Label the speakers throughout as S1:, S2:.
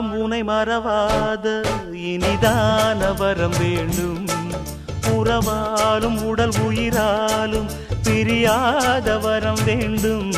S1: நாளும் உனை மறவாத இனிதான வரம் வேண்டும் உறவாலும் உடல் உயிராலும் பிரியாத வரம் வேண்டும்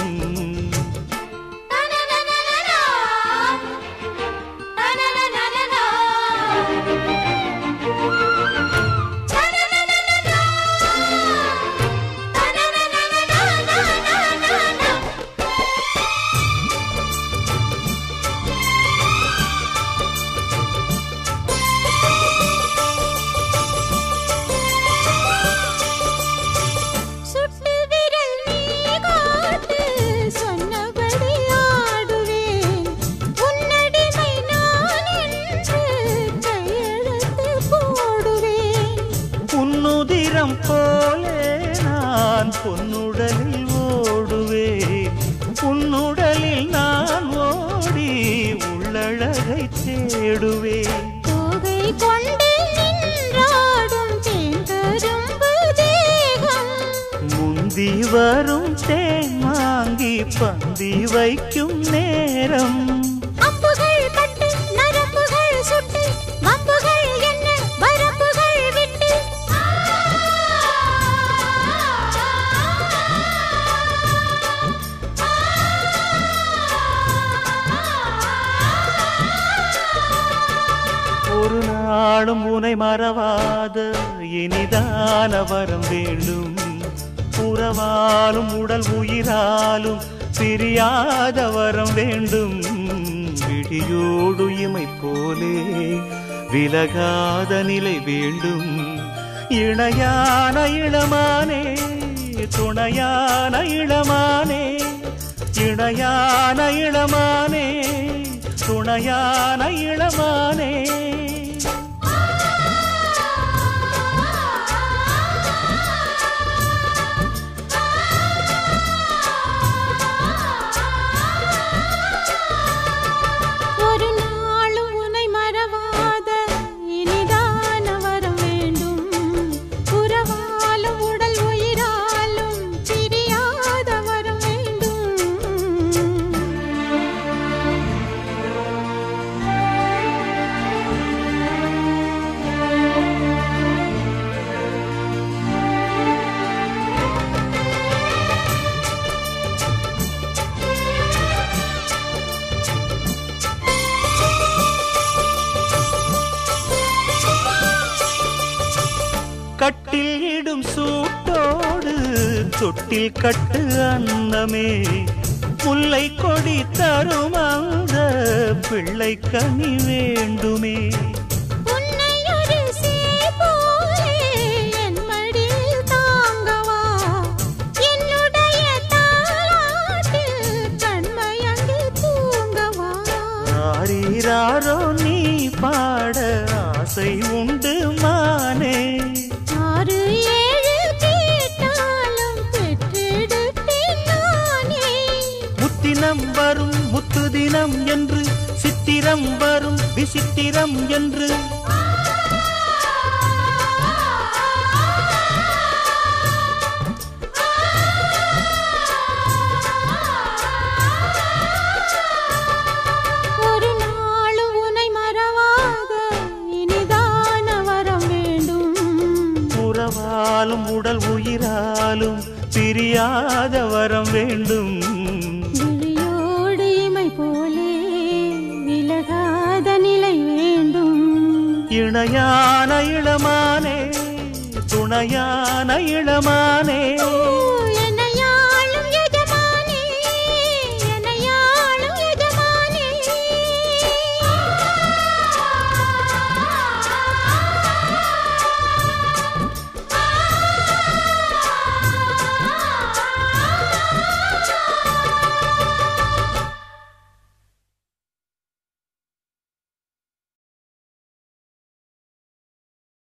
S2: சுட்டு விரல் நீ காட்டு சொன்னபடி ஆடுவேன் உன்னடிமை நான் என்று கையெழுத்து போடுவேன்
S1: உன்னுதிரம் போலே நான் பொன்னுடலில் ஓடுவேன் உன்னுடலில் நான் ஓடி உள்ளழகை தேடுவேன்
S2: தோகை கொண்டு நின்றாடும் தேங்கரும்பு தேகம்
S1: முந்தி வரும் தேன் வாங்கி பந்தி வைக்கும் நேரம்
S2: அம்புகள் பட்டு நரம்புகள் சுட்டு வம்புகள் என்ன வரம்புகள் விட்டு
S1: ஒரு நாளும் உனை மறவாத இனிதான வரம் வேண்டும் உறவாலும் உடல் உயிராலும் பிரியாத வரம் வேண்டும் விடியோடு இமை போலே விலகாத நிலை வேண்டும் இணையான இளமானே துணையான இளமானே இணையான இளமானே துணையான இளமானே
S2: ஒரு நாளும் உன்னை மறவாத இனிதான வரம் வேண்டும் உறவாலும் உடல் உயிராலும் பிரியாத வரம் வேண்டும்
S1: கட்டில் இடும் சூட்டோடு தொட்டில் கட்டு அன்னமே முல்லை கொடி தரும் அந்த பிள்ளை கனி வேண்டுமே
S2: உன்னை ஒரு சேய் போலே என் மடியில் தாங்கவா என்னுடைய தாலாட்டில் கண்மயங்கி தூங்கவா
S1: ஆரீராரோ நீ பாட ஆசை உண்டு மானே
S2: ஆறு ஏழு கேட்டாலும் பெற்றெடுத்தேன் நானே
S1: முத்தினம் வரும் முத்து தினம் என்று சித்திரம் வரும் விசித்திரம் என்று
S2: ஒரு நாளும் உன்னை மறவாத இனிதான வரம் வேண்டும்
S1: உறவாலும் உடல் உயிராலும் பிரியாத வரம் வேண்டும்
S2: விழியோடு இமை போலே விலகாத நிலை வேண்டும்
S1: இணையான இளமானே துணையான இளமானே
S2: ஓ